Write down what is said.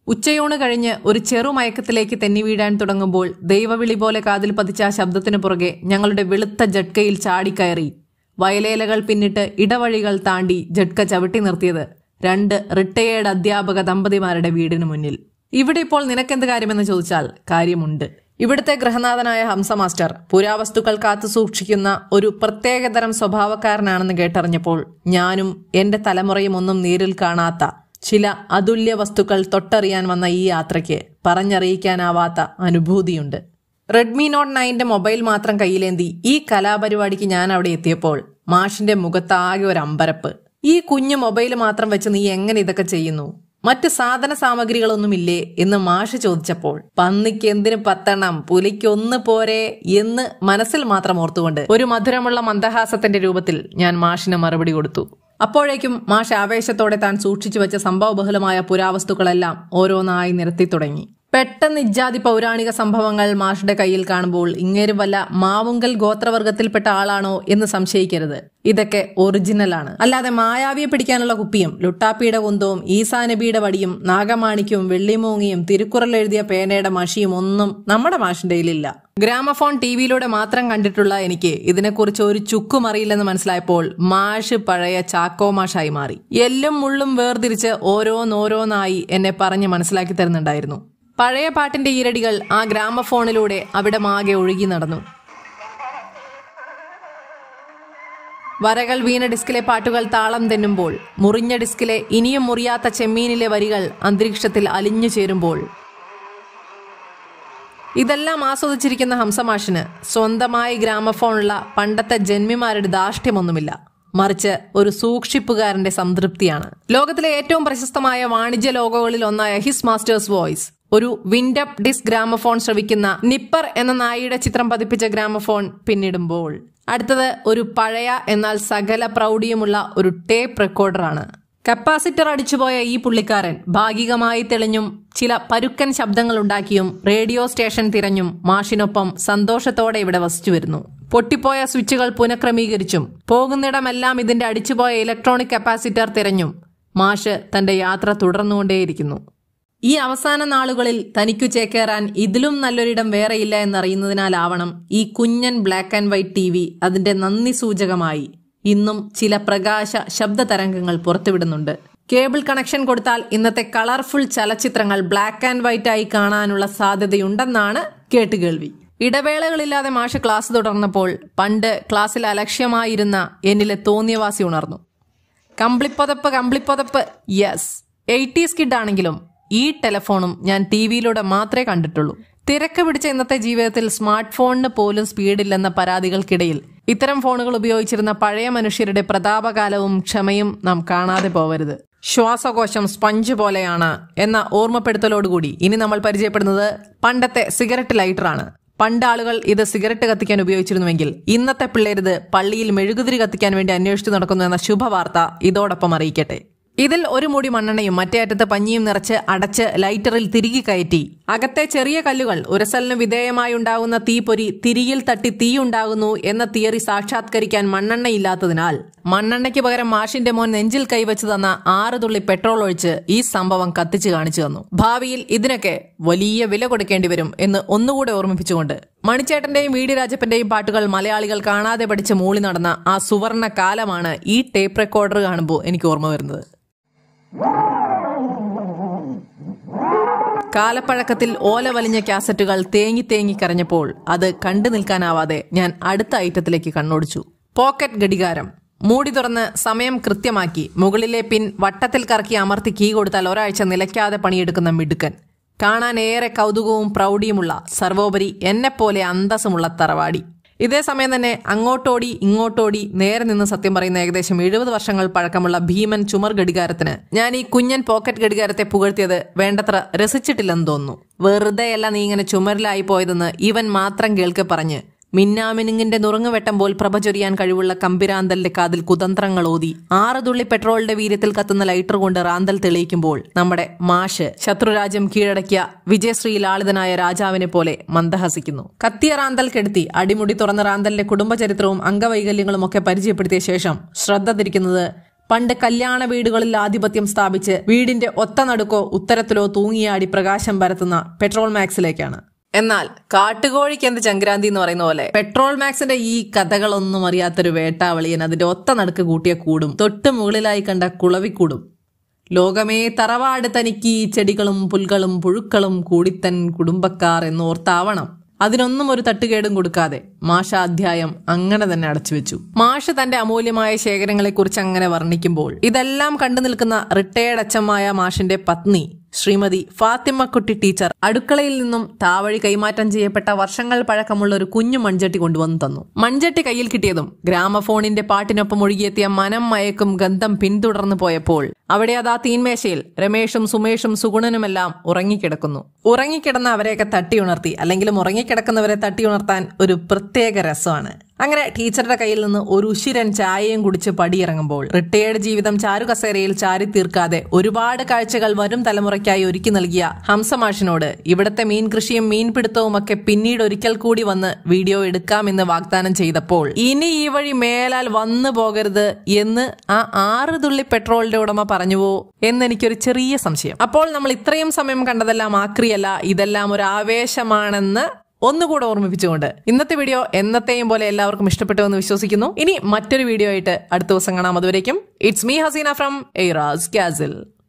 ഉച്ചയൂണ് കഴിഞ്ഞ് ഒരു ചെറുമയക്കത്തിലേക്ക് തെന്നി വീഴാൻ തുടങ്ങുമ്പോൾ ദൈവവിളി പോലെ കാതിൽ പതിച്ച ആ ശബ്ദത്തിന് പുറകെ ഞങ്ങളുടെ വെളുത്ത ജട്കയിൽ ചാടിക്കയറി വയലേലകൾ പിന്നിട്ട് ഇടവഴികൾ താണ്ടി ജട്ക ചവിട്ടി നിർത്തിയത് രണ്ട് റിട്ടയേർഡ് അധ്യാപക ദമ്പതിമാരുടെ വീടിന് മുന്നിൽ ഇവിടെ ഇപ്പോൾ നിനക്കെന്ത് കാര്യമെന്ന് ചോദിച്ചാൽ കാര്യമുണ്ട് ഇവിടുത്തെ ഗൃഹനാഥനായ ഹംസ മാസ്റ്റർ പുരാവസ്തുക്കൾ കാത്തു സൂക്ഷിക്കുന്ന ഒരു പ്രത്യേകതരം സ്വഭാവക്കാരനാണെന്ന് കേട്ടറിഞ്ഞപ്പോൾ ഞാനും എന്റെ തലമുറയും ഒന്നും നേരിൽ കാണാത്ത ചില അതുല്യ വസ്തുക്കൾ തൊട്ടറിയാൻ വന്ന ഈ യാത്രയ്ക്ക് പറഞ്ഞറിയിക്കാനാവാത്ത അനുഭൂതിയുണ്ട് റെഡ്മി നോട്ട് നയന്റെ മൊബൈൽ മാത്രം കയ്യിലേന്തി ഈ കലാപരിപാടിക്ക് ഞാൻ അവിടെ എത്തിയപ്പോൾ മാഷിന്റെ മുഖത്താകെ ഒരു അമ്പരപ്പ് ഈ കുഞ്ഞു മൊബൈൽ മാത്രം വെച്ച് നീ എങ്ങനെ ഇതൊക്കെ ചെയ്യുന്നു മറ്റ് സാധന സാമഗ്രികളൊന്നുമില്ലേ എന്ന് മാഷ് ചോദിച്ചപ്പോൾ പന്നിക്ക് എന്തിന് പത്തെണ്ണം പുലിക്ക് ഒന്ന് പോരെ എന്ന് മനസ്സിൽ മാത്രം ഓർത്തുകൊണ്ട് ഒരു മധുരമുള്ള മന്ദഹാസത്തിന്റെ രൂപത്തിൽ ഞാൻ മാഷിന് മറുപടി കൊടുത്തു അപ്പോഴേക്കും മാഷ് ആവേശത്തോടെ താൻ സൂക്ഷിച്ചു വെച്ച സംഭവബഹുലമായ പുരാവസ്തുക്കളെല്ലാം ഓരോന്നായി നിരത്തി തുടങ്ങി പെട്ടെന്ന് ഇജ്ജാതി പൗരാണിക സംഭവങ്ങൾ മാഷുടെ കയ്യിൽ കാണുമ്പോൾ ഇങ്ങേര് വല്ല മാവുങ്കൽ ഗോത്രവർഗത്തിൽപ്പെട്ട ആളാണോ എന്ന് സംശയിക്കരുത് ഇതൊക്കെ ഒറിജിനലാണ് അല്ലാതെ മായാവിയെ പിടിക്കാനുള്ള കുപ്പിയും ലുട്ടാപ്പിയുടെ കുന്തവും ഈസാ നബിയുടെ വടിയും നാഗമാണിക്യവും വെള്ളിമൂങ്ങിയും തിരുക്കുറൽ എഴുതിയ പേനയുടെ മഷിയും ഒന്നും നമ്മുടെ മാഷിന്റെ കയ്യിലില്ല ഗ്രാമഫോൺ ടി വിയിലൂടെ മാത്രം കണ്ടിട്ടുള്ള എനിക്ക് ഇതിനെക്കുറിച്ച് ഒരു ചുക്കും അറിയില്ലെന്ന് മനസ്സിലായപ്പോൾ മാഷ് പഴയ ചാക്കോ മാഷായി മാറി എല്ലും മുള്ളും വേർതിരിച്ച് ഓരോന്നോരോന്നായി എന്നെ പറഞ്ഞ് മനസ്സിലാക്കി തരുന്നുണ്ടായിരുന്നു പഴയ പാട്ടിന്റെ ഈരടികൾ ആ ഗ്രാമഫോണിലൂടെ അവിടെ മാകെ ഒഴുകി നടന്നു വരകൾ വീണ ഡിസ്കിലെ പാട്ടുകൾ താളം തെന്നുമ്പോൾ മുറിഞ്ഞ ഡിസ്കിലെ ഇനിയും മുറിയാത്ത ചെമ്മീനിലെ വരികൾ അന്തരീക്ഷത്തിൽ അലിഞ്ഞു ചേരുമ്പോൾ ഇതെല്ലാം ആസ്വദിച്ചിരിക്കുന്ന ഹംസമാഷിന് സ്വന്തമായി ഗ്രാമഫോണുള്ള പണ്ടത്തെ ജന്മിമാരുടെ ധാർഷ്ട്യമൊന്നുമില്ല മറിച്ച് ഒരു സൂക്ഷിപ്പുകാരന്റെ സംതൃപ്തിയാണ് ലോകത്തിലെ ഏറ്റവും പ്രശസ്തമായ വാണിജ്യ ലോഗോകളിൽ ഒന്നായ ഹിസ് മാസ്റ്റേഴ്സ് വോയിസ് ഒരു വിൻഡപ്പ് ഡിസ്ക് ഗ്രാമഫോൺ ശ്രവിക്കുന്ന നിപ്പർ എന്ന നായിയുടെ ചിത്രം പതിപ്പിച്ച ഗ്രാമഫോൺ പിന്നിടുമ്പോൾ അടുത്തത് ഒരു പഴയ എന്നാൽ സകല പ്രൗഢിയുമുള്ള ഒരു ടേപ്പ് റെക്കോർഡറാണ് കപ്പാസിറ്റർ അടിച്ചുപോയ ഈ പുള്ളിക്കാരൻ ഭാഗികമായി തെളിഞ്ഞും ചില പരുക്കൻ ശബ്ദങ്ങൾ ഉണ്ടാക്കിയും റേഡിയോ സ്റ്റേഷൻ തിരഞ്ഞും മാഷിനൊപ്പം സന്തോഷത്തോടെ ഇവിടെ വസിച്ചു വരുന്നു പൊട്ടിപ്പോയ സ്വിച്ചുകൾ പുനഃക്രമീകരിച്ചും പോകുന്നിടമെല്ലാം ഇതിന്റെ അടിച്ചുപോയ ഇലക്ട്രോണിക് കപ്പാസിറ്റർ തിരഞ്ഞും മാഷ് തന്റെ യാത്ര തുടർന്നുകൊണ്ടേയിരിക്കുന്നു ഈ അവസാന നാളുകളിൽ തനിക്കു ചേക്കേറാൻ ഇതിലും നല്ലൊരിടം വേറെയില്ല എന്നറിയുന്നതിനാലാവണം ഈ കുഞ്ഞൻ black and white T V അതിന്റെ നന്ദി സൂചകമായി ഇന്നും ചില പ്രകാശ ശബ്ദ തരംഗങ്ങൾ പുറത്തുവിടുന്നുണ്ട് കേബിൾ കണക്ഷൻ കൊടുത്താൽ ഇന്നത്തെ കളർഫുൾ ചലച്ചിത്രങ്ങൾ ബ്ലാക്ക് ആൻഡ് വൈറ്റ് ആയി കാണാനുള്ള സാധ്യതയുണ്ടെന്നാണ് കേട്ടുകേൾവി ഇടവേളകളില്ലാതെ മാഷ് ക്ലാസ് തുടർന്നപ്പോൾ പണ്ട് ക്ലാസ്സിൽ അലക്ഷ്യമായിരുന്ന എന്നിലെ തോന്നിയവാസി ഉണർന്നു കമ്പിളിപ്പൊതപ്പ് കമ്പിളിപ്പൊതപ്പ് യെസ് എയ്റ്റീസ് കിഡ് ആണെങ്കിലും ഈ ടെലഫോണും ഞാൻ ടി വിയിലൂടെ മാത്രമേ കണ്ടിട്ടുള്ളൂ തിരക്ക് പിടിച്ച ഇന്നത്തെ ജീവിതത്തിൽ സ്മാർട്ട് ഫോണിന് പോലും സ്പീഡില്ലെന്ന പരാതികൾക്കിടയിൽ ഇത്തരം ഫോണുകൾ ഉപയോഗിച്ചിരുന്ന പഴയ മനുഷ്യരുടെ പ്രതാപകാലവും ക്ഷമയും നാം കാണാതെ പോവരുത് ശ്വാസകോശം സ്പഞ്ച് പോലെയാണ് എന്ന ഓർമ്മപ്പെടുത്തലോടുകൂടി ഇനി നമ്മൾ പരിചയപ്പെടുന്നത് പണ്ടത്തെ സിഗരറ്റ് ലൈറ്ററാണ് പണ്ട് ആളുകൾ ഇത് സിഗരറ്റ് കത്തിക്കാൻ ഉപയോഗിച്ചിരുന്നുവെങ്കിൽ ഇന്നത്തെ പിള്ളേരിത് പള്ളിയിൽ മെഴുകുതിരി കത്തിക്കാൻ വേണ്ടി അന്വേഷിച്ചു നടക്കുന്നു എന്ന ശുഭവാർത്ത ഇതോടൊപ്പം അറിയിക്കട്ടെ ഇതിൽ ഒരു മുടി മണ്ണെണ്ണയും മറ്റേ അറ്റത്ത് പഞ്ഞിയും നിറച്ച് അടച്ച് ലൈറ്ററിൽ തിരികെ കയറ്റി അകത്തെ ചെറിയ കല്ലുകൾ ഉരസലിന് വിധേയമായി ഉണ്ടാകുന്ന തീപ്പൊരി തിരിയിൽ തട്ടി തീ ഉണ്ടാകുന്നു എന്ന തിയറി സാക്ഷാത്കരിക്കാൻ മണ്ണെണ്ണയില്ലാത്തതിനാൽ മണ്ണെണ്ണയ്ക്ക് പകരം മാഷിന്റെ മോൻ നെഞ്ചിൽ കൈവച്ച് തന്ന ആറ് തുള്ളി പെട്രോൾ ഒഴിച്ച് ഈ സംഭവം കത്തിച്ചു കാണിച്ചു തന്നു ഭാവിയിൽ ഇതിനൊക്കെ വലിയ വില കൊടുക്കേണ്ടി വരും എന്ന് ഒന്നുകൂടെ ഓർമ്മിപ്പിച്ചുകൊണ്ട് മണിച്ചേട്ടന്റെയും വി ഡി രാജപ്പന്റെയും പാട്ടുകൾ മലയാളികൾ കാണാതെ പഠിച്ച് മൂളി നടന്ന ആ സുവർണ കാലമാണ് ഈ ടേപ്പ് റെക്കോർഡർ കാണുമ്പോൾ എനിക്ക് ഓർമ്മ വരുന്നത് കാലപ്പഴക്കത്തിൽ ഓല വലിഞ്ഞ കാസറ്റുകൾ തേങ്ങി തേങ്ങി കരഞ്ഞപ്പോൾ അത് കണ്ടു നിൽക്കാനാവാതെ ഞാൻ അടുത്ത ഐറ്റത്തിലേക്ക് കണ്ണോടിച്ചു പോക്കറ്റ് ഘടികാരം മൂടി തുറന്ന് സമയം കൃത്യമാക്കി മുകളിലെ പിൻ വട്ടത്തിൽ കറക്കി അമർത്തി കീ കൊടുത്താൽ ഒരാഴ്ച നിലയ്ക്കാതെ പണിയെടുക്കുന്ന മിടുക്കൻ കാണാൻ ഏറെ കൗതുകവും പ്രൗഢിയുമുള്ള സർവോപരി എന്നെപ്പോലെ അന്തസ്സുമുള്ള തറവാടി ഇതേ സമയം തന്നെ അങ്ങോട്ടോടി ഇങ്ങോട്ടോടി നേരെ നിന്ന് സത്യം പറയുന്ന ഏകദേശം എഴുപത് വർഷങ്ങൾ പഴക്കമുള്ള ഭീമൻ ചുമർ ഘടികാരത്തിന് ഞാൻ ഈ കുഞ്ഞൻ പോക്കറ്റ് ഘടികാരത്തെ പുകഴ്ത്തിയത് വേണ്ടത്ര രസിച്ചിട്ടില്ലെന്ന് തോന്നുന്നു വെറുതെയല്ല നീ ഇങ്ങനെ ചുമരിലായി പോയതെന്ന് ഇവൻ മാത്രം കേൾക്കെ പറഞ്ഞ് മിന്നാമിനുങ്ങിന്റെ നുറുങ്ങുവെട്ടം പോൽ പ്രഭ ചൊരിയാൻ കഴിവുള്ള കമ്പിരാന്തലിന്റെ കാതിൽ കുതന്ത്രങ്ങൾ ഓതി ആറ് തുള്ളി പെട്രോളിന്റെ വീര്യത്തിൽ കത്തുന്ന ലൈറ്റർ കൊണ്ട് റാന്തൽ തെളിയിക്കുമ്പോൾ നമ്മുടെ മാഷ് ശത്രുരാജ്യം കീഴടക്കിയ വിജയശ്രീ ലാളിതനായ രാജാവിനെ പോലെ മന്ദഹസിക്കുന്നു കത്തിയ റാന്തൽ കെടുത്തി അടിമുടി തുറന്ന റാന്തലിന്റെ കുടുംബചരിത്രവും അംഗവൈകല്യങ്ങളും ഒക്കെ പരിചയപ്പെടുത്തിയ ശേഷം ശ്രദ്ധ തിരിക്കുന്നത് പണ്ട് കല്യാണ വീടുകളിൽ ആധിപത്യം സ്ഥാപിച്ച് വീടിന്റെ ഒത്ത നടുക്കോ ഉത്തരത്തിലോ തൂങ്ങിയാടി പ്രകാശം പരത്തുന്ന പെട്രോൾ മാക്സിലേക്കാണ് എന്നാൽ കാട്ടുകോഴിക്ക് എന്ത് ചങ്ക്രാന്തി എന്ന് പറയുന്ന പോലെ പെട്രോൾ മാക്സിന്റെ ഈ കഥകളൊന്നും അറിയാത്തൊരു വേട്ടാവളിയൻ അതിന്റെ ഒത്ത നടുക്ക് കൂട്ടിയ കൂടും തൊട്ട് മുകളിലായി കണ്ട കുളവിക്കൂടും ലോകമേ തറവാട് തനിക്ക് ഈ ചെടികളും പുൽകളും പുഴുക്കളും കൂടിത്തൻ കുടുംബക്കാർ എന്നോർത്താവണം അതിനൊന്നും ഒരു തട്ടുകേടും കൊടുക്കാതെ മാഷ അധ്യായം അങ്ങനെ തന്നെ അടച്ചു വെച്ചു മാഷ് തന്റെ അമൂല്യമായ ശേഖരങ്ങളെക്കുറിച്ച് അങ്ങനെ വർണ്ണിക്കുമ്പോൾ ഇതെല്ലാം കണ്ടു നിൽക്കുന്ന റിട്ടയേർഡ് അച്ഛമായ മാഷിന്റെ പത്നി ശ്രീമതി ഫാത്തിമക്കുട്ടി ടീച്ചർ അടുക്കളയിൽ നിന്നും താവഴി കൈമാറ്റം ചെയ്യപ്പെട്ട വർഷങ്ങൾ പഴക്കമുള്ള ഒരു കുഞ്ഞു മൺചട്ടി കൊണ്ടുവന്നു തന്നു മൺചട്ടി കയ്യിൽ കിട്ടിയതും ഗ്രാമഫോണിന്റെ പാട്ടിനൊപ്പം ഒഴുകിയെത്തിയ മനം മയക്കും ഗന്ധം പിന്തുടർന്നു പോയപ്പോൾ അവിടെ അതാ തീൻമേശയിൽ രമേഷും സുമേഷും സുഗുണനുമെല്ലാം ഉറങ്ങിക്കിടക്കുന്നു ഉറങ്ങിക്കിടന്ന അവരെയൊക്കെ തട്ടി ഉണർത്തി അല്ലെങ്കിലും ഉറങ്ങിക്കിടക്കുന്നവരെ തട്ടി ഉണർത്താൻ ഒരു പ്രത്യേക രസമാണ് അങ്ങനെ ടീച്ചറുടെ കയ്യിൽ നിന്ന് ഒരു ഉശിരൻ ചായയും കുടിച്ച് പടിയിറങ്ങുമ്പോൾ റിട്ടയേർഡ് ജീവിതം ചാരു കസേരയിൽ ചാരി തീർക്കാതെ ഒരുപാട് കാഴ്ചകൾ വരും തലമുറയ്ക്കായി ഒരുക്കി നൽകിയ ഹംസമാഷിനോട് ഇവിടത്തെ മീൻ കൃഷിയും മീൻപിടുത്തവും ഒക്കെ പിന്നീട് ഒരിക്കൽ കൂടി വന്ന് വീഡിയോ എടുക്കാമെന്ന് വാഗ്ദാനം ചെയ്തപ്പോൾ ഇനി ഈ വഴി മേലാൽ വന്നു പോകരുത് എന്ന് ആ ആറ് തുള്ളി പെട്രോളിന്റെ ഉടമ പറഞ്ഞുവോ എന്ന് എനിക്കൊരു ചെറിയ സംശയം അപ്പോൾ നമ്മൾ ഇത്രയും സമയം കണ്ടതെല്ലാം ആക്രിയല്ല ഇതെല്ലാം ഒരു ആവേശമാണെന്ന് ഒന്നുകൂടെ ഓർമ്മിപ്പിച്ചുകൊണ്ട് ഇന്നത്തെ വീഡിയോ എന്നത്തെയും പോലെ എല്ലാവർക്കും ഇഷ്ടപ്പെട്ടു എന്ന് വിശ്വസിക്കുന്നു ഇനി മറ്റൊരു വീഡിയോ ആയിട്ട് അടുത്ത ദിവസം കാണാം അതുവരേക്കും ഇറ്റ്സ് മീ ഹസീന ഫ്രം എയ്റാസ് കാസിൽ